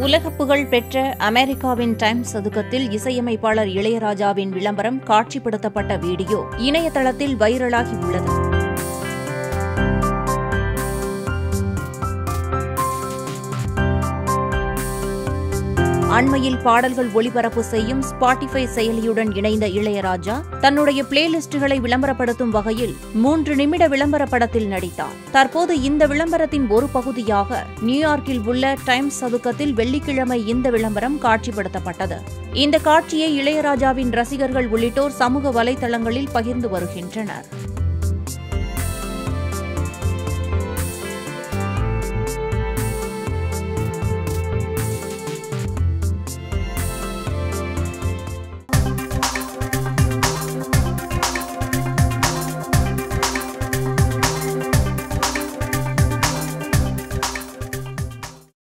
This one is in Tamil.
உலக புகழ் பெற்ற அமெரிக்காவின் டைம்ஸ் சதுக்கத்தில் இசையமைப்பாளர் இளையராஜாவின் விளம்பரம் காட்சிப்படுத்தப்பட்ட வீடியோ இணையதளத்தில் வைரலாகி உள்ளது அண்மையில் பாடல்கள் ஒளிபரப்பு செய்யும் ஸ்பாட்டிஃபை செயலியுடன் இணைந்த இளையராஜா தன்னுடைய பிளேலிஸ்டுகளை விளம்பரப்படுத்தும் வகையில் மூன்று நிமிட விளம்பர படத்தில் நடித்தார் தற்போது இந்த விளம்பரத்தின் ஒரு பகுதியாக நியூயார்க்கில் உள்ள டைம்ஸ் சதுக்கத்தில் வெள்ளிக்கிழமை இந்த விளம்பரம் காட்சிப்படுத்தப்பட்டது இந்த காட்சியை இளையராஜாவின் ரசிகர்கள் உள்ளிட்டோர் சமூக வலைதளங்களில் பகிர்ந்து வருகின்றனர்